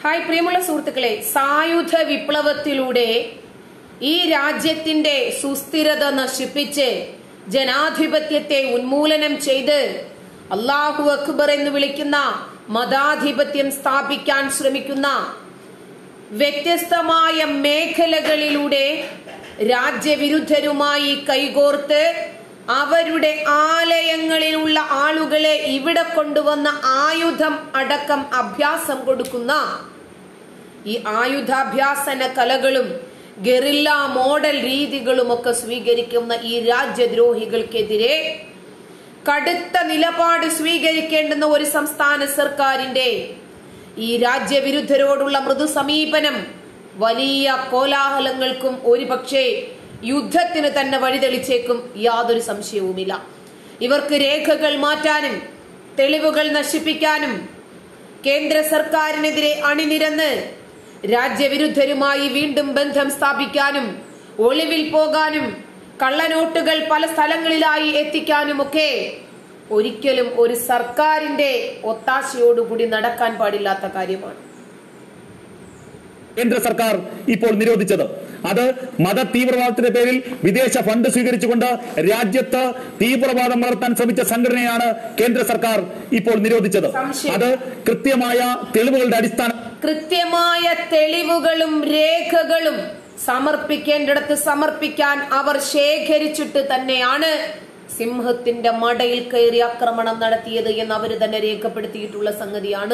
Hi പ്രിയമുള്ള സുഹൃത്തുക്കളെ സായുധ വിപ്ലവത്തിലൂടെ ഈ രാജ്യത്തിന്റെ സുസ്ഥിരത നശിപ്പിച്ച് ജനാധിപത്യത്തെ ഉന്മൂലനം ചെയ്ത് അള്ളാഹു അക്ബർ എന്ന് വിളിക്കുന്ന മതാധിപത്യം സ്ഥാപിക്കാൻ ശ്രമിക്കുന്ന വ്യത്യസ്തമായ മേഖലകളിലൂടെ രാജ്യവിരുദ്ധരുമായി കൈകോർത്ത് അവരുടെ ആലയങ്ങളിലുള്ള ആളുകളെ ഇവിടെ കൊണ്ടുവന്ന ആയുധം അടക്കം അഭ്യാസം കൊടുക്കുന്ന ഈ ആയുധാഭ്യാസന കലകളും ഗറില്ല മോഡൽ രീതികളും ഒക്കെ സ്വീകരിക്കുന്ന ഈ രാജ്യദ്രോഹികൾക്കെതിരെ കടുത്ത നിലപാട് സ്വീകരിക്കേണ്ടുന്ന ഒരു സംസ്ഥാന സർക്കാരിന്റെ ഈ രാജ്യവിരുദ്ധരോടുള്ള മൃദു സമീപനം വലിയ കോലാഹലങ്ങൾക്കും ഒരുപക്ഷെ യുദ്ധത്തിന് തന്നെ വഴിതെളിച്ചേക്കും യാതൊരു സംശയവുമില്ല ഇവർക്ക് രേഖകൾ മാറ്റാനും തെളിവുകൾ നശിപ്പിക്കാനും കേന്ദ്ര സർക്കാരിനെതിരെ അണിനിരന്ന് രാജ്യവിരുദ്ധരുമായി വീണ്ടും ബന്ധം സ്ഥാപിക്കാനും ഒളിവിൽ പോകാനും കള്ളനോട്ടുകൾ പല സ്ഥലങ്ങളിലായി എത്തിക്കാനുമൊക്കെ ഒരിക്കലും ഒരു സർക്കാരിന്റെ ഒത്താശയോടുകൂടി നടക്കാൻ പാടില്ലാത്ത കാര്യമാണ് കേന്ദ്ര സർക്കാർ ഇപ്പോൾ നിരോധിച്ചത് അത് മത തീവ്രവാദത്തിന്റെ പേരിൽ വിദേശ ഫണ്ട് സ്വീകരിച്ചുകൊണ്ട് രാജ്യത്ത് തീവ്രവാദം വളർത്താൻ ശ്രമിച്ച സംഘടനയാണ് കേന്ദ്ര സർക്കാർ ഇപ്പോൾ നിരോധിച്ചത് സംശയം. അത് കൃത്യമായ തെളിവുകളുടെ അടിസ്ഥാന കൃത്യമായ തെളിവുകളും രേഖകളും സമർപ്പിക്കേണ്ടിടത്ത് സമർപ്പിക്കാൻ അവർ ശേഖരിച്ചിട്ട് തന്നെയാണ് സിംഹത്തിന്റെ മടയിൽ കയറി ആക്രമണം നടത്തിയത് എന്ന് അവർ തന്നെ രേഖപ്പെടുത്തിയിട്ടുള്ള സംഗതിയാണ്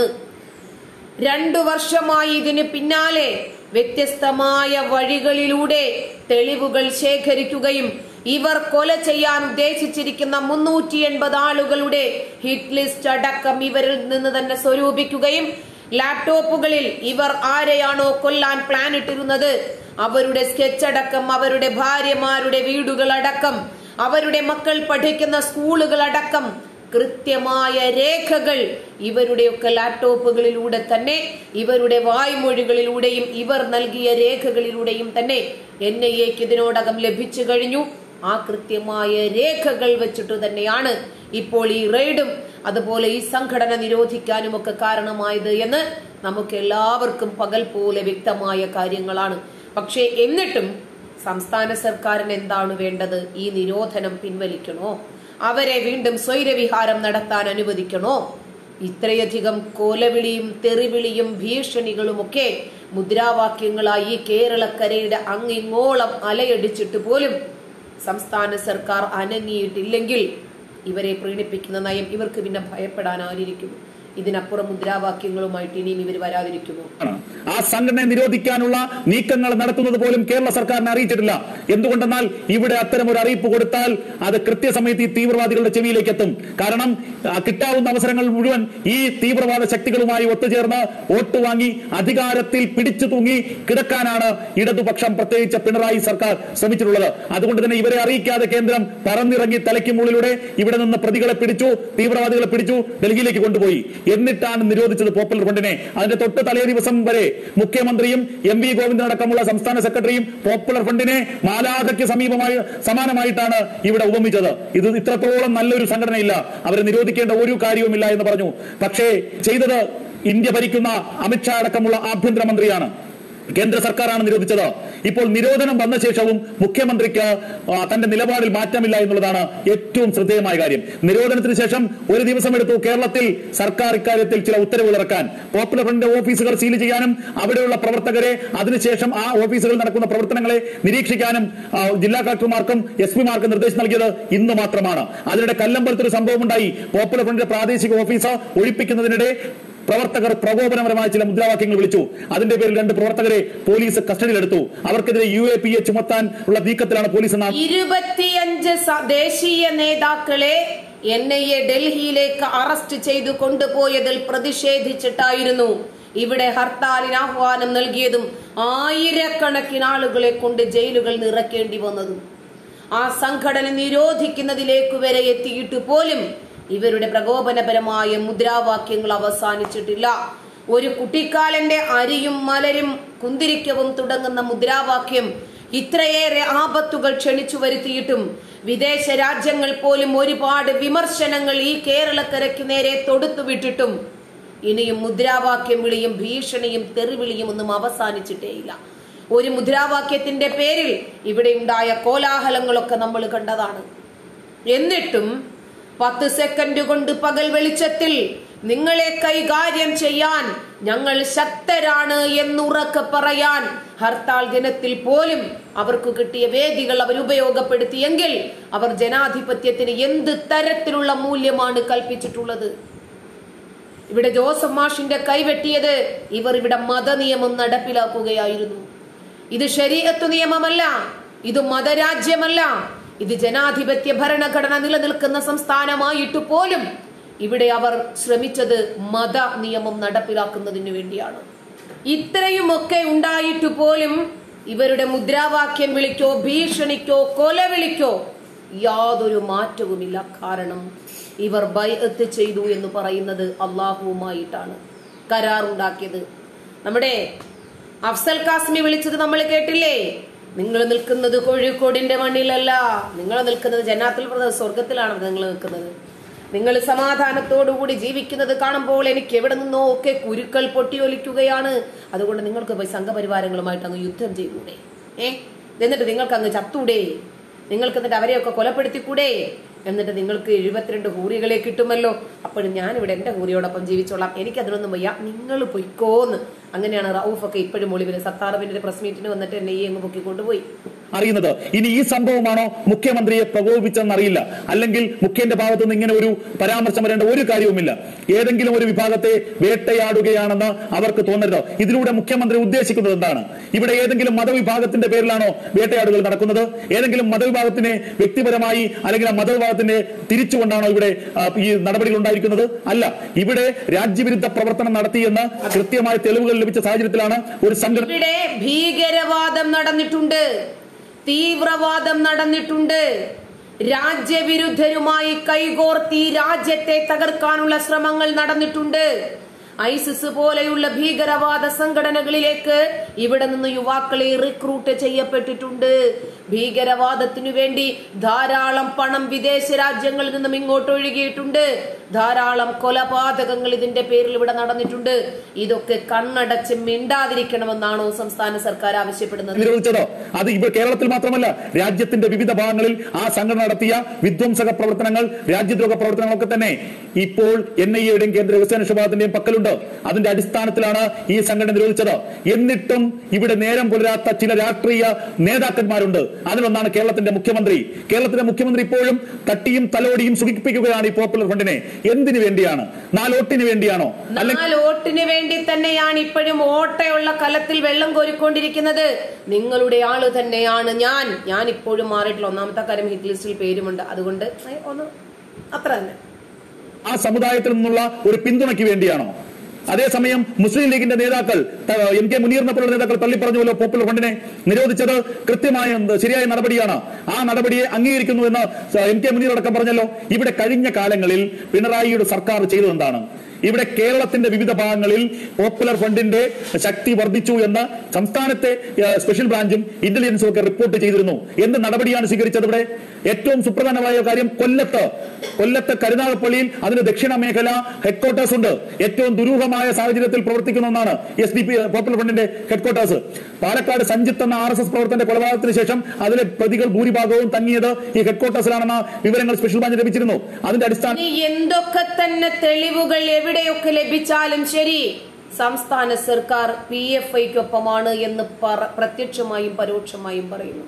രണ്ടു വർഷമായി ഇതിന് പിന്നാലെ വ്യത്യസ്തമായ വഴികളിലൂടെ തെളിവുകൾ ശേഖരിക്കുകയും ഇവർ കൊല ചെയ്യാൻ ഉദ്ദേശിച്ചിരിക്കുന്ന മുന്നൂറ്റി എൺപത് ആളുകളുടെ ഹിറ്റ് ലിസ്റ്റ് അടക്കം ഇവരിൽ നിന്ന് തന്നെ സ്വരൂപിക്കുകയും ലാപ്ടോപ്പുകളിൽ ഇവർ ആരെയാണോ കൊല്ലാൻ പ്ലാൻ ഇട്ടിരുന്നത് അവരുടെ സ്കെച്ച് അടക്കം അവരുടെ ഭാര്യമാരുടെ വീടുകൾ അടക്കം അവരുടെ മക്കൾ പഠിക്കുന്ന സ്കൂളുകൾ അടക്കം കൃത്യമായ രേഖകൾ ഇവരുടെയൊക്കെ ലാപ്ടോപ്പുകളിലൂടെ തന്നെ ഇവരുടെ വായ്മൊഴികളിലൂടെയും ഇവർ നൽകിയ രേഖകളിലൂടെയും തന്നെ എൻ ഐ എക്ക് ഇതിനോടകം ലഭിച്ചു കഴിഞ്ഞു ആ കൃത്യമായ രേഖകൾ വെച്ചിട്ട് തന്നെയാണ് ഇപ്പോൾ ഈ റെയ്ഡും അതുപോലെ ഈ സംഘടന നിരോധിക്കാനും ഒക്കെ കാരണമായത് എന്ന് നമുക്ക് എല്ലാവർക്കും പകൽ പോലെ വ്യക്തമായ കാര്യങ്ങളാണ് പക്ഷേ എന്നിട്ടും സംസ്ഥാന സർക്കാരിന് എന്താണ് വേണ്ടത് ഈ നിരോധനം പിൻവലിക്കണോ അവരെ വീണ്ടും സ്വൈരവിഹാരം നടത്താൻ അനുവദിക്കണോ ഇത്രയധികം കോലവിളിയും തെറിവിളിയും ഭീഷണികളുമൊക്കെ മുദ്രാവാക്യങ്ങളായി ഈ കേരളക്കരയുടെ അങ്ങിങ്ങോളം അലയടിച്ചിട്ട് പോലും സംസ്ഥാന സർക്കാർ അനങ്ങിയിട്ടില്ലെങ്കിൽ ഇവരെ പ്രീണിപ്പിക്കുന്ന നയം ഇവർക്ക് പിന്നെ ഭയപ്പെടാൻ ആരിയിരിക്കുന്നു ഇതിനപ്പുറം മുദ്രാവാക്യങ്ങളുമായിട്ട് ഇനിയും ഇവർ വരാതിരിക്കുമോ ആ സംഘടനയെ നിരോധിക്കാനുള്ള നീക്കങ്ങൾ നടത്തുന്നത് പോലും കേരള സർക്കാരിനെ അറിയിച്ചിട്ടില്ല എന്തുകൊണ്ടെന്നാൽ ഇവിടെ അത്തരം ഒരു അറിയിപ്പ് കൊടുത്താൽ അത് കൃത്യസമയത്ത് ഈ തീവ്രവാദികളുടെ ചെവിയിലേക്ക് എത്തും കാരണം ആ, കിട്ടാവുന്ന അവസരങ്ങൾ മുഴുവൻ ഈ തീവ്രവാദ ശക്തികളുമായി ഒത്തുചേർന്ന് വോട്ട് വാങ്ങി അധികാരത്തിൽ പിടിച്ചു തൂങ്ങി കിടക്കാനാണ് ഇടതുപക്ഷം പ്രത്യേകിച്ച് പിണറായി സർക്കാർ ശ്രമിച്ചിട്ടുള്ളത് അതുകൊണ്ട് തന്നെ ഇവരെ അറിയിക്കാതെ കേന്ദ്രം പറന്നിറങ്ങി തലയ്ക്ക് മുകളിലൂടെ ഇവിടെ നിന്ന് പ്രതികളെ പിടിച്ചു തീവ്രവാദികളെ പിടിച്ചു ഡൽഹിയിലേക്ക് കൊണ്ടുപോയി എന്നിട്ടാണ് നിരോധിച്ചത് പോപ്പുലർ ഫ്രണ്ടിനെ അതിന്റെ തൊട്ട് തലേ ദിവസം വരെ മുഖ്യമന്ത്രിയും എം വി ഗോവിന്ദൻ അടക്കമുള്ള സംസ്ഥാന സെക്രട്ടറിയും പോപ്പുലർ ഫ്രണ്ടിനെ മാലാഖയ്ക്ക് സമീപമായി സമാനമായിട്ടാണ് ഇവിടെ ഉപമിച്ചത് ഇത് ഇത്രത്തോളം നല്ലൊരു സംഘടനയില്ല അവരെ നിരോധിക്കേണ്ട ഒരു കാര്യവുമില്ല എന്ന് പറഞ്ഞു പക്ഷേ ചെയ്തത് ഇന്ത്യ ഭരിക്കുന്ന അമിത്ഷാ അടക്കമുള്ള ആഭ്യന്തരമന്ത്രിയാണ് കേന്ദ്ര സർക്കാരാണ് നിരോധിച്ചത് ഇപ്പോൾ നിരോധനം വന്ന ശേഷവും മുഖ്യമന്ത്രിക്ക് ആ, തന്റെ നിലപാടിൽ മാറ്റമില്ല എന്നുള്ളതാണ് ഏറ്റവും ശ്രദ്ധേയമായ കാര്യം നിരോധനത്തിന് ശേഷം ഒരു ദിവസം എടുത്തു കേരളത്തിൽ സർക്കാർ ഇക്കാര്യത്തിൽ ചില ഉത്തരവുകൾ ഇറക്കാൻ പോപ്പുലർ ഫ്രണ്ട് ഓഫീസുകൾ സീൽ ചെയ്യാനും അവിടെയുള്ള പ്രവർത്തകരെ അതിനുശേഷം ആ ഓഫീസുകളിൽ നടക്കുന്ന പ്രവർത്തനങ്ങളെ നിരീക്ഷിക്കാനും ആ, ജില്ലാ കളക്ടർമാർക്കും എസ് പിമാർക്കും നിർദ്ദേശം നൽകിയത് ഇന്ന് മാത്രമാണ് അതിനിടെ കല്ലമ്പലത്തൊരു സംഭവം ഉണ്ടായി പോപ്പുലർ ഫ്രണ്ടിന്റെ പ്രാദേശിക ഓഫീസ് ഒഴിപ്പിക്കുന്നതിനിടെ പ്രവർത്തകർ പ്രകോപനപരമായ ചില മുദ്രാവാക്യങ്ങൾ വിളിച്ചു അതിന്റെ പേരിൽ രണ്ട് പ്രവർത്തകരെ പോലീസ് കസ്റ്റഡിയിലെടുത്തു അവർക്കെതിരെ യു എ പി എ ചുമത്താൻ ഉള്ള നീക്കത്തിലാണ് പോലീസ് എന്നാണ് ഇരുപത്തിയഞ്ച് സ- ദേശീയ നേതാക്കളെ എൻ ഐ എ ഡൽഹിയിലേക്ക് അറസ്റ്റ് ചെയ്തു കൊണ്ടുപോയതിൽ പ്രതിഷേധിച്ചിട്ടായിരുന്നു ഇവിടെ ഹർത്താലിന് ആഹ്വാനം നൽകിയതും ആയിരക്കണക്കിന് ആളുകളെ കൊണ്ട് ജയിലുകൾ നിറയ്ക്കേണ്ടി വന്നതും ആ സംഘടന നിരോധിക്കുന്നതിലേക്ക് വരെ എത്തിയിട്ട് പോലും ഇവരുടെ പ്രകോപനപരമായ മുദ്രാവാക്യങ്ങൾ അവസാനിച്ചിട്ടില്ല ഒരു കുട്ടിക്കാലന്റെ അരിയും മലരും കുന്തിരിക്കവും തുടങ്ങുന്ന മുദ്രാവാക്യം ഇത്രയേറെ ആപത്തുകൾ ക്ഷണിച്ചു വരുത്തിയിട്ടും വിദേശ രാജ്യങ്ങൾ പോലും ഒരുപാട് വിമർശനങ്ങൾ ഈ കേരളക്കരയ്ക്ക് നേരെ തൊടുത്തുവിട്ടിട്ടും ഇനിയും മുദ്രാവാക്യം വിളിയും ഭീഷണിയും തെറിവിളിയും ഒന്നും അവസാനിച്ചിട്ടേയില്ല ഒരു മുദ്രാവാക്യത്തിന്റെ പേരിൽ ഇവിടെ ഉണ്ടായ കോലാഹലങ്ങളൊക്കെ നമ്മൾ കണ്ടതാണ് എന്നിട്ടും പത്ത് സെക്കൻഡ് കൊണ്ട് പകൽ വെളിച്ചത്തിൽ നിങ്ങളെ കൈകാര്യം ചെയ്യാൻ ഞങ്ങൾ ശക്തരാണ് എന്നുറക്കെ പറയാൻ ഹർത്താൽ ദിനത്തിൽ പോലും അവർക്ക് കിട്ടിയ വേദികൾ അവർ ഉപയോഗപ്പെടുത്തിയെങ്കിൽ അവർ ജനാധിപത്യത്തിന് എന്ത് തരത്തിലുള്ള മൂല്യമാണ് കൽപ്പിച്ചിട്ടുള്ളത് ഇവിടെ ജോസഫ് മാഷിന്റെ കൈവെട്ടിയത് ഇവർ ഇവിടെ മതനിയമം നടപ്പിലാക്കുകയായിരുന്നു ഇത് ശരീരത്തു നിയമമല്ല ഇത് മതരാജ്യമല്ല ഇത് ജനാധിപത്യ ഭരണഘടന നിലനിൽക്കുന്ന സംസ്ഥാനമായിട്ട് പോലും ഇവിടെ അവർ ശ്രമിച്ചത് മത നിയമം നടപ്പിലാക്കുന്നതിന് വേണ്ടിയാണ് ഇത്രയുമൊക്കെ ഉണ്ടായിട്ട് പോലും ഇവരുടെ മുദ്രാവാക്യം വിളിക്കോ ഭീഷണിക്കോ കൊല വിളിക്കോ യാതൊരു മാറ്റവുമില്ല കാരണം ഇവർ ബൈഅത്ത് ചെയ്തു എന്ന് പറയുന്നത് അള്ളാഹുവുമായിട്ടാണ് കരാറുണ്ടാക്കിയത് നമ്മുടെ അഫ്സൽ കാസ്മി വിളിച്ചത് നമ്മൾ കേട്ടില്ലേ നിങ്ങൾ നിൽക്കുന്നത് കോഴിക്കോടിന്റെ മണ്ണിലല്ല നിങ്ങൾ നിൽക്കുന്നത് ജന്നാത്തിൽ പ്രദ- സ്വർഗത്തിലാണ് നിങ്ങൾ നിൽക്കുന്നത് നിങ്ങൾ സമാധാനത്തോടുകൂടി ജീവിക്കുന്നത് കാണുമ്പോൾ എനിക്ക് എവിടെ നിന്നോ ഒക്കെ കുരുക്കൾ പൊട്ടിയൊലിക്കുകയാണ് അതുകൊണ്ട് നിങ്ങൾക്ക് പോയി സംഘപരിവാരങ്ങളുമായിട്ട് അങ്ങ് യുദ്ധം ചെയ്തൂടെ ഏ എന്നിട്ട് നിങ്ങൾക്ക് അങ്ങ് ചത്തൂടെ നിങ്ങൾക്ക് എന്നിട്ട് അവരെയൊക്കെ കൊലപ്പെടുത്തിക്കൂടെ എന്നിട്ട് നിങ്ങൾക്ക് എഴുപത്തിരണ്ട് ഹൂറികളെ കിട്ടുമല്ലോ അപ്പോഴും ഞാനിവിടെ എന്റെ ഹൂറിയോടൊപ്പം ജീവിച്ചോളാം എനിക്കതിനൊന്നും വയ്യ നിങ്ങൾ പൊയ്ക്കോന്ന് അങ്ങനെയാണ് റൌഫൊക്കെ ഇപ്പോഴും ഒളിവിന് സത്താറബിന്റെ പ്രസ് മീറ്റിന് വന്നിട്ട് എന്നെ ഈ അങ്ങ് പൊക്കി കൊണ്ടുപോയി അറിയുന്നത് ഇനി ഈ സംഭവമാണോ മുഖ്യമന്ത്രിയെ പ്രകോപിച്ചെന്നറിയില്ല അല്ലെങ്കിൽ മുഖ്യന്റെ ഭാഗത്തു നിന്ന് ഇങ്ങനെ ഒരു പരാമർശം വരേണ്ട ഒരു കാര്യവുമില്ല ഏതെങ്കിലും ഒരു വിഭാഗത്തെ വേട്ടയാടുകയാണെന്ന് അവർക്ക് തോന്നരുത് ഇതിലൂടെ മുഖ്യമന്ത്രി ഉദ്ദേശിക്കുന്നത് എന്താണ് ഇവിടെ ഏതെങ്കിലും മതവിഭാഗത്തിന്റെ പേരിലാണോ വേട്ടയാടുകൾ നടക്കുന്നത് ഏതെങ്കിലും മതവിഭാഗത്തിനെ വ്യക്തിപരമായി അല്ലെങ്കിൽ ആ മതവിഭാഗത്തിനെ തിരിച്ചുകൊണ്ടാണോ ഇവിടെ ആ, ഈ നടപടികൾ ഉണ്ടായിരിക്കുന്നത് അല്ല ഇവിടെ രാജ്യവിരുദ്ധ പ്രവർത്തനം നടത്തിയെന്ന് കൃത്യമായ തെളിവുകൾ ലഭിച്ച സാഹചര്യത്തിലാണ് ഒരു സംഘടന ഇവിടെ ഭീകരവാദം നടന്നിട്ടുണ്ട് തീവ്രവാദം നടന്നിട്ടുണ്ട് രാജ്യവിരുദ്ധരുമായി കൈകോർത്തി രാജ്യത്തെ തകർക്കാനുള്ള ശ്രമങ്ങൾ നടന്നിട്ടുണ്ട് ഐസിസ് പോലെയുള്ള ഭീകരവാദ സംഘടനകളിലേക്ക് ഇവിടെ നിന്ന് യുവാക്കളെ റിക്രൂട്ട് ചെയ്യപ്പെട്ടിട്ടുണ്ട് ഭീകരവാദത്തിനു വേണ്ടി ധാരാളം പണം വിദേശ രാജ്യങ്ങളിൽ നിന്നും ഇങ്ങോട്ട് ഒഴുകിയിട്ടുണ്ട് ധാരാളം കൊലപാതകങ്ങൾ ഇതിന്റെ പേരിൽ ഇവിടെ നടന്നിട്ടുണ്ട് ഇതൊക്കെ കണ്ണടച്ച് മിണ്ടാതിരിക്കണമെന്നാണോ സംസ്ഥാന സർക്കാർ ആവശ്യപ്പെടുന്നത് നിരോധിച്ചത് അത് ഇവിടെ കേരളത്തിൽ മാത്രമല്ല രാജ്യത്തിന്റെ വിവിധ ഭാഗങ്ങളിൽ ആ സംഘടന നടത്തിയ വിധ്വംസക പ്രവർത്തനങ്ങൾ രാജ്യദ്രോഹ പ്രവർത്തനങ്ങളൊക്കെ തന്നെ ഇപ്പോൾ എൻ ഐ എയുടെയും കേന്ദ്ര രഹസ്യാന്വേഷണ വിഭാഗത്തിന്റെയും പക്കലുണ്ട് അതിന്റെ അടിസ്ഥാനത്തിലാണ് ഈ സംഘടന നിരോധിച്ചത് എന്നിട്ടും ഇവിടെ നേരം പുലരാത്ത ചില രാഷ്ട്രീയ നേതാക്കന്മാരുണ്ട് അതിലൊന്നാണ് കേരളത്തിന്റെ മുഖ്യമന്ത്രി കേരളത്തിന്റെ മുഖ്യമന്ത്രി ഇപ്പോഴും തട്ടിയും തലോടിയും സുഖിപ്പിക്കുകയാണ് ഈ പോപ്പുലർ ഫണ്ടിനെ എന്തിനു വേണ്ടിയാണ് നാലോട്ടിന് വേണ്ടിയാണോ അല്ലെങ്കിൽ നാല് വോട്ടിന് വേണ്ടി തന്നെയാണ് ഇപ്പോഴും ഓട്ടയുള്ള കലത്തിൽ വെള്ളം കോരിക്കൊണ്ടിരിക്കുന്നത് നിങ്ങളുടെ ആള് തന്നെയാണ് ഞാൻ ഞാൻ ഇപ്പോഴും മാറിയിട്ടില്ല ഒന്നാമത്തെ കാര്യം ഹിറ്റ് ലിസ്റ്റിൽ പേരുമുണ്ട് അതുകൊണ്ട് ഏ, ഒന്ന് അത്ര തന്നെ ആ സമുദായത്തിൽ നിന്നുള്ള ഒരു പിന്തുണയ്ക്ക് വേണ്ടിയാണോ അതേസമയം മുസ്ലിം ലീഗിന്റെ നേതാക്കൾ ത- എം കെ മുനീറിനെ പോലുള്ള നേതാക്കൾ തള്ളിപ്പറഞ്ഞുവല്ലോ പോപ്പുലർ ഫണ്ടിനെ നിരോധിച്ചത് കൃത്യമായ എന്ത് ശരിയായ നടപടിയാണ് ആ നടപടിയെ അംഗീകരിക്കുന്നു എന്ന് സ- എം കെ മുനീർ അടക്കം പറഞ്ഞല്ലോ ഇവിടെ കഴിഞ്ഞ കാലങ്ങളിൽ പിണറായിയുടെ സർക്കാർ ചെയ്തത് എന്താണ് ഇവിടെ കേരളത്തിന്റെ വിവിധ ഭാഗങ്ങളിൽ പോപ്പുലർ ഫണ്ടിന്റെ ശക്തി വർദ്ധിച്ചു എന്ന് സംസ്ഥാനത്തെ ഏഹ്, സ്പെഷ്യൽ ബ്രാഞ്ചും ഇന്റലിജൻസും ഒക്കെ റിപ്പോർട്ട് ചെയ്തിരുന്നു എന്ത് നടപടിയാണ് സ്വീകരിച്ചത് ഇവിടെ ഏറ്റവും സുപ്രധാനമായ കാര്യം കൊല്ലത്ത് കൊല്ലത്ത് കരുനാഗപ്പള്ളിയിൽ അതിന് ദക്ഷിണ മേഖല ഹെഡ്ക്വാർട്ടേഴ്സ് ഉണ്ട് ഏറ്റവും ദുരൂഹമായ സാഹചര്യത്തിൽ പ്രവർത്തിക്കുന്ന ഒന്നാണ് എസ് ഡി പി പോപ്പുലർ ഫണ്ടിന്റെ ഹെഡ്ക്വാർട്ടേഴ്സ് പാലക്കാട് സഞ്ജിത്ത് എന്ന ആർ എസ് എസ് പ്രവർത്തന്റെ കൊലപാതകത്തിന് ശേഷം അതിലെ പ്രതികൾ ഭൂരിഭാഗവും തങ്ങിയത് ഈ ഹെഡ്ക്വാർട്ടേഴ്സിലാണെന്ന വിവരങ്ങൾ സ്പെഷ്യൽ ബ്രാഞ്ച് ലഭിച്ചിരുന്നു അതിന്റെ അടിസ്ഥാന ഇനി എന്തൊക്കെ തന്നെ തെളിവുകൾ എവിടെയൊക്കെ ലഭിച്ചാലും ശരി സംസ്ഥാന സർക്കാർ പി എഫ് ഐക്കൊപ്പമാണ് എന്ന് പറ- പ്രത്യക്ഷമായും പരോക്ഷമായും പറയുന്നു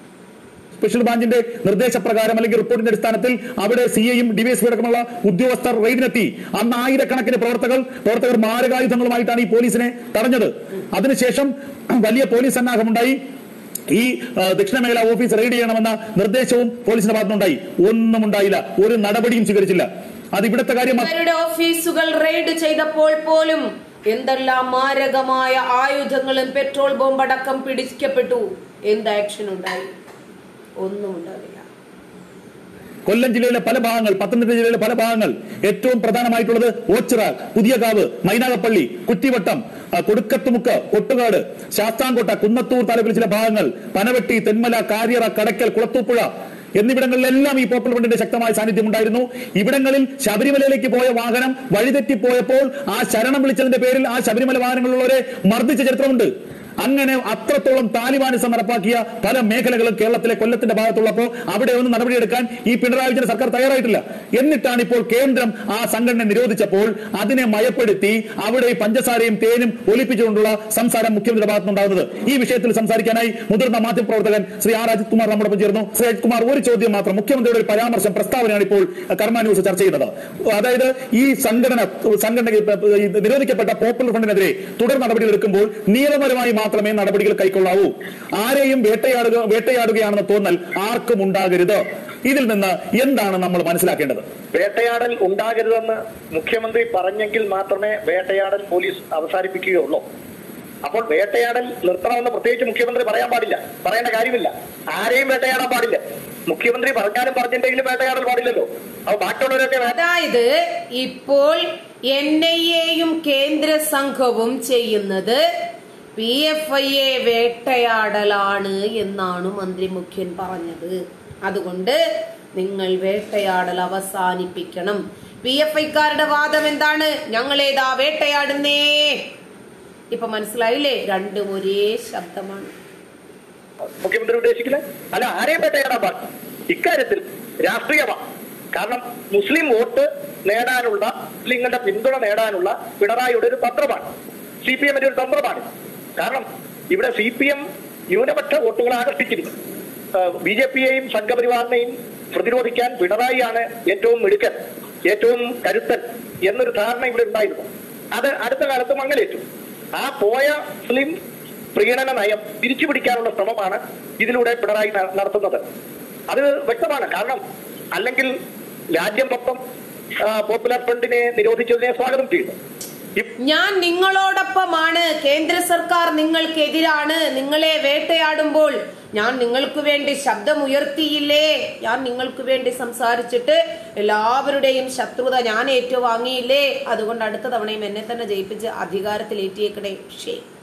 സ്പെഷ്യൽ ബ്രാഞ്ചിന്റെ നിർദ്ദേശപ്രകാരം അല്ലെങ്കിൽ റിപ്പോർട്ടിന്റെ അടിസ്ഥാനത്തിൽ അവിടെ സി ഐയും ഡിവൈഎസ്പി അടക്കമുള്ള ഉദ്യോഗസ്ഥർ റെയ്ഡിനെത്തി അന്ന് ആയിരക്കണക്കിന് പ്രവർത്തകർ പ്രവർത്തകർ മാരകായുധങ്ങളുമായിട്ടാണ് ഈ പോലീസിനെ തടഞ്ഞത് അതിനുശേഷം വലിയ പോലീസ് സന്നാഹമുണ്ടായി ഈ ആ, ദക്ഷിണ മേഖല ഓഫീസ് റെയ്ഡ് ചെയ്യണമെന്ന നിർദ്ദേശവും പോലീസിന്റെ ഭാഗത്തുനിന്നുണ്ടായി ഒന്നും ഉണ്ടായില്ല ഒരു നടപടിയും സ്വീകരിച്ചില്ല അത് ഇവിടുത്തെ കാര്യം മാത്രം അവരുടെ ഓഫീസുകൾ റെയ്ഡ് ചെയ്തപ്പോൾ പോലും എന്തെല്ലാം മാരകമായ ആയുധങ്ങളും പെട്രോൾ ബോംബ് അടക്കം പിടിക്കപ്പെട്ടു എന്ത് ആക്ഷൻ ഉണ്ടായി ഒന്നും ഉണ്ടാവില്ല കൊല്ലം ജില്ലയിലെ പല ഭാഗങ്ങൾ പത്തനംതിട്ട ജില്ലയിലെ പല ഭാഗങ്ങൾ ഏറ്റവും പ്രധാനമായിട്ടുള്ളത് ഓച്ചിറ പുതിയകാവ് മൈനാഗപ്പള്ളി കുറ്റിവട്ടം ആ, കൊടുക്കത്തുമുക്ക് കൊട്ടുകാട് ശാസ്താംകോട്ട കുന്നത്തൂർ താലൂക്കിലെ ചില ഭാഗങ്ങൾ പനവെട്ടി തെന്മല കാര്യറ കടക്കൽ കുളത്തൂപ്പുഴ എന്നിവിടങ്ങളിലെല്ലാം ഈ പോപ്പുലർ ഫ്രണ്ടിന്റെ ശക്തമായ സാന്നിധ്യം ഉണ്ടായിരുന്നു ഇവിടങ്ങളിൽ ശബരിമലയിലേക്ക് പോയ വാഹനം വഴിതെറ്റിപ്പോയപ്പോൾ ആ ശരണം വിളിച്ചതിന്റെ പേരിൽ ആ ശബരിമല വാഹനങ്ങളിലുള്ളവരെ മർദ്ദിച്ച ചരിത്രമുണ്ട് അങ്ങനെ അത്രത്തോളം താലിബാനിസം നടപ്പാക്കിയ പല മേഖലകളും കേരളത്തിലെ കൊല്ലത്തിന്റെ ഭാഗത്തുള്ളപ്പോൾ അവിടെ ഒന്നും നടപടിയെടുക്കാൻ ഈ പിണറായി വിജയൻ സർക്കാർ തയ്യാറായിട്ടില്ല എന്നിട്ടാണ് ഇപ്പോൾ കേന്ദ്രം ആ സംഘടന നിരോധിച്ചപ്പോൾ അതിനെ മയപ്പെടുത്തി അവിടെ ഈ പഞ്ചസാരയും തേനും ഒലിപ്പിച്ചുകൊണ്ടുള്ള സംസാരം മുഖ്യമന്ത്രിയുടെ ഭാഗത്തുനിന്നുണ്ടാകുന്നത് ഈ വിഷയത്തിൽ സംസാരിക്കാനായി മുതിർന്ന മാധ്യമപ്രവർത്തകൻ ശ്രീ ആർ അജിത് കുമാർ നമ്മോടൊപ്പം ചേർന്നു ശ്രീ അജിത് കുമാർ ഒരു ചോദ്യം മാത്രം മുഖ്യമന്ത്രിയുടെ ഒരു പരാമർശം പ്രസ്താവനയാണ് ഇപ്പോൾ കർമ്മ ന്യൂസ് ചർച്ച ചെയ്യുന്നത് അതായത് ഈ സംഘടന സംഘടന ഈ നിരോധിക്കപ്പെട്ട പോപ്പുലർ ഫ്രണ്ടിനെതിരെ തുടർ നടപടികൾ എടുക്കുമ്പോൾ നിയമപരമായി മാത്രമേ നടപടികൾ കൈക്കൊള്ളാവൂ ആരെയും വേട്ടയാടുക വേട്ടയാടുകയാണെന്ന് തോന്നൽ ആർക്കും ഉണ്ടാകരുത് ഇതിൽ നിന്ന് എന്താണ് നമ്മൾ മനസ്സിലാക്കേണ്ടത് വേട്ടയാടൽ ഉണ്ടാകരുതെന്ന് മുഖ്യമന്ത്രി പറഞ്ഞെങ്കിൽ മാത്രമേ വേട്ടയാടൽ പോലീസ് അവസാനിപ്പിക്കുകയുള്ളൂ അപ്പോൾ വേട്ടയാടൽ നിർത്തണമെന്ന് പ്രത്യേകിച്ച് മുഖ്യമന്ത്രി പറയാൻ പാടില്ല പറയേണ്ട കാര്യമില്ല ആരെയും വേട്ടയാടാൻ പാടില്ല മുഖ്യമന്ത്രി പറഞ്ഞാലും പറഞ്ഞിട്ടെങ്കിലും വേട്ടയാടൽ പാടില്ലല്ലോ അപ്പൊ ബാക്കിയുള്ളവരൊക്കെ വേ- അതായത് ഇപ്പോൾ എൻ ഐ എയും കേന്ദ്ര സംഘവും ചെയ്യുന്നത് പി എഫ് ഐ എ വേട്ടയാടലാണ് എന്നാണ് മന്ത്രി മുഖ്യൻ പറഞ്ഞത് അതുകൊണ്ട് നിങ്ങൾ വേട്ടയാടൽ അവസാനിപ്പിക്കണം പി എഫ് ഐക്കാരുടെ വാദം എന്താണ് ഞങ്ങളേതാ വേട്ടയാടുന്നേ ഇപ്പൊ മനസ്സിലായില്ലേ രണ്ടും ഒരേ ശബ്ദമാണ് മുഖ്യമന്ത്രി ഉദ്ദേശിക്കുന്നത് അല്ല ആരെയും വേട്ടയാടാൻ പാടില്ല ഇക്കാര്യത്തിൽ രാഷ്ട്രീയമാണ് കാരണം മുസ്ലിം വോട്ട് നേടാനുള്ള മുസ്ലിങ്ങളുടെ പിന്തുണ നേടാനുള്ള പിണറായിയുടെ ഒരു തന്ത്രമാണ് സി പി എമ്മിന്റെ ഒരു തന്ത്രമാണ് കാരണം ഇവിടെ സി പി എം ന്യൂനപക്ഷ വോട്ടുകൾ ആകർഷിച്ചിരിക്കും ബി ജെ പിയെയും സംഘപരിവാറിനെയും പ്രതിരോധിക്കാൻ പിണറായിയാണ് ഏറ്റവും മിടുക്കൻ ഏറ്റവും കരുത്തൻ എന്നൊരു ധാരണ ഇവിടെ ഉണ്ടായിരുന്നു അത് അടുത്ത കാലത്ത് മങ്ങലേറ്റു ആ പോയ മുസ്ലിം പ്രീണന നയം തിരിച്ചു പിടിക്കാനുള്ള ശ്രമമാണ് ഇതിലൂടെ പിണറായി ന- നടത്തുന്നത് അത് വ്യക്തമാണ് കാരണം അല്ലെങ്കിൽ രാജ്യം മൊത്തം ആ, പോപ്പുലർ ഫ്രണ്ടിനെ നിരോധിച്ചതിനെ സ്വാഗതം ചെയ്യുന്നു ഇപ്- ഞാൻ നിങ്ങളോടൊപ്പമാണ് കേന്ദ്ര സർക്കാർ നിങ്ങൾക്കെതിരാണ് നിങ്ങളെ വേട്ടയാടുമ്പോൾ ഞാൻ നിങ്ങൾക്ക് വേണ്ടി ശബ്ദമുയർത്തിയില്ലേ ഞാൻ നിങ്ങൾക്ക് വേണ്ടി സംസാരിച്ചിട്ട് എല്ലാവരുടെയും ശത്രുത ഞാൻ ഏറ്റുവാങ്ങിയില്ലേ അതുകൊണ്ട് അടുത്ത തവണയും എന്നെ തന്നെ ജയിപ്പിച്ച് അധികാരത്തിൽ ഏറ്റിയേക്കണേ ഷേ